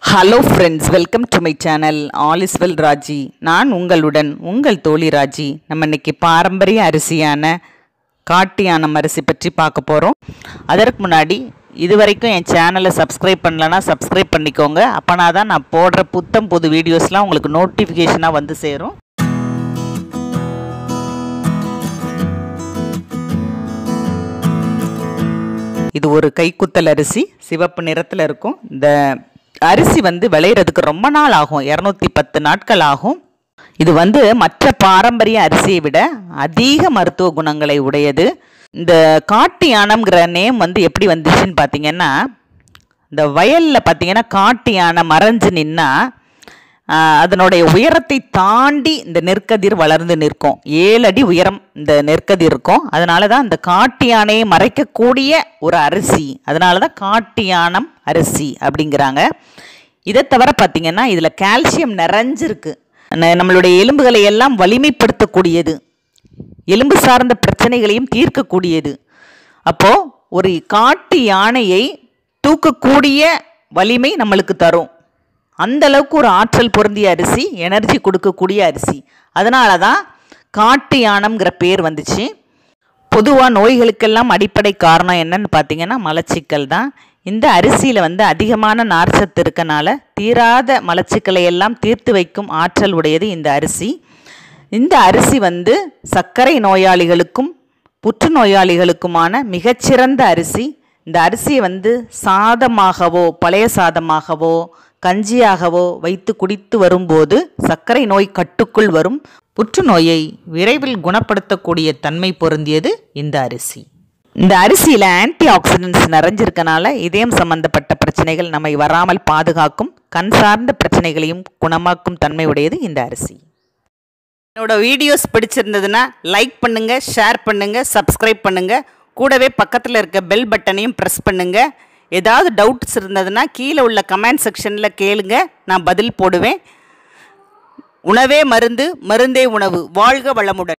hello friends welcome to my channel all is well Raji நான் உங்களுடன் உங்கள் தோழி ராஜி நம்ம இன்னைக்கு பாரம்பரிய அரிசியான காட்டியானம் அரிசி பற்றி பார்க்க போகிறோம் அதற்கு முன்னாடி இது வரைக்கும் என் சேனலை சப்ஸ்கிரைப் பண்ணலன்னா சப்ஸ்கிரைப் பண்ணிக்கோங்க அப்போனா தான் நான் போடுற புத்தம் புது வீடியோஸ்லாம் உங்களுக்கு நோட்டிஃபிகேஷனாக வந்து சேரும் இது ஒரு கைக்குத்தல் அரிசி சிவப்பு நிறத்தில் இருக்கும் இந்த அரிசி வந்து விளையிறதுக்கு ரொம்ப நாள் ஆகும் இரநூத்தி பத்து நாட்கள் ஆகும் இது வந்து மற்ற பாரம்பரிய அரிசியை விட அதிக மருத்துவ குணங்களை உடையது இந்த காட்டு யானம்ங்கிற நேம் வந்து எப்படி வந்துச்சுன்னு பார்த்தீங்கன்னா இந்த வயலில் பார்த்தீங்கன்னா காட்டு யானை மறைஞ்சு நின்னா ஆஹ், அதனுடைய உயரத்தை தாண்டி இந்த நெற்கதிர் வளர்ந்து நிற்கும் ஏழு அடி உயரம் இந்த நெற்கதிர் இருக்கும் அதனால தான் இந்த காட்டு யானையை மறைக்கக்கூடிய ஒரு அரிசி அதனால தான் காட்டு யானம் அரிசி அப்படிங்கிறாங்க இதை தவிர பார்த்தீங்கன்னா இதில் கால்சியம் நிறைஞ்சிருக்கு ந- நம்மளுடைய எலும்புகளை எல்லாம் வலிமைப்படுத்தக்கூடியது எலும்பு சார்ந்த பிரச்சனைகளையும் தீர்க்கக்கூடியது அப்போ ஒரு காட்டு யானையை தூக்கக்கூடிய வலிமை நம்மளுக்கு தரும் அந்த அளவுக்கு ஒரு ஆற்றல் பொருந்திய அரிசி எனர்ஜி கொடுக்கக்கூடிய அரிசி அதனால தான் காட்டு யானம்ங்கிற பேர் வந்துச்சு பொதுவாக நோய்களுக்கெல்லாம் அடிப்படை காரணம் என்னன்னு பார்த்தீங்கன்னா மலச்சிக்கல் தான் இந்த அரிசியில் வந்து அதிகமான நார்ச்சத்து இருக்கனால தீராத மலச்சிக்கலை எல்லாம் தீர்த்து வைக்கும் ஆற்றல் உடையது இந்த அரிசி இந்த அரிசி வந்து சர்க்கரை நோயாளிகளுக்கும் புற்றுநோயாளிகளுக்குமான மிகச்சிறந்த அரிசி இந்த அரிசியை வந்து சாதமாகவோ பழைய சாதமாகவோ கஞ்சியாகவோ வைத்து குடித்து வரும்போது சர்க்கரை நோய் கட்டுக்குள் வரும் புற்றுநோயை விரைவில் குணப்படுத்தக்கூடிய தன்மை பொருந்தியது இந்த அரிசி இந்த அரிசியில் ஆன்டி ஆக்சிடென்ட்ஸ் நிறைஞ்சிருக்கனால இதயம் சம்பந்தப்பட்ட பிரச்சனைகள் நம்மை வராமல் பாதுகாக்கும் கண் சார்ந்த பிரச்சனைகளையும் குணமாக்கும் தன்மை உடையது இந்த அரிசி என்னோட வீடியோஸ் பிடிச்சிருந்ததுன்னா லைக் பண்ணுங்க ஷேர் பண்ணுங்க சப்ஸ்கிரைப் பண்ணுங்க கூடவே பக்கத்தில் இருக்க பெல் பட்டனையும் ப்ரெஸ் பண்ணுங்க ஏதாவது டவுட்ஸ் இருந்ததுன்னா கீழே உள்ள கமெண்ட் செக்ஷனில் கேளுங்க நான் பதில் போடுவேன் உணவே மருந்து மருந்தே உணவு வாழ்க வளமுடன்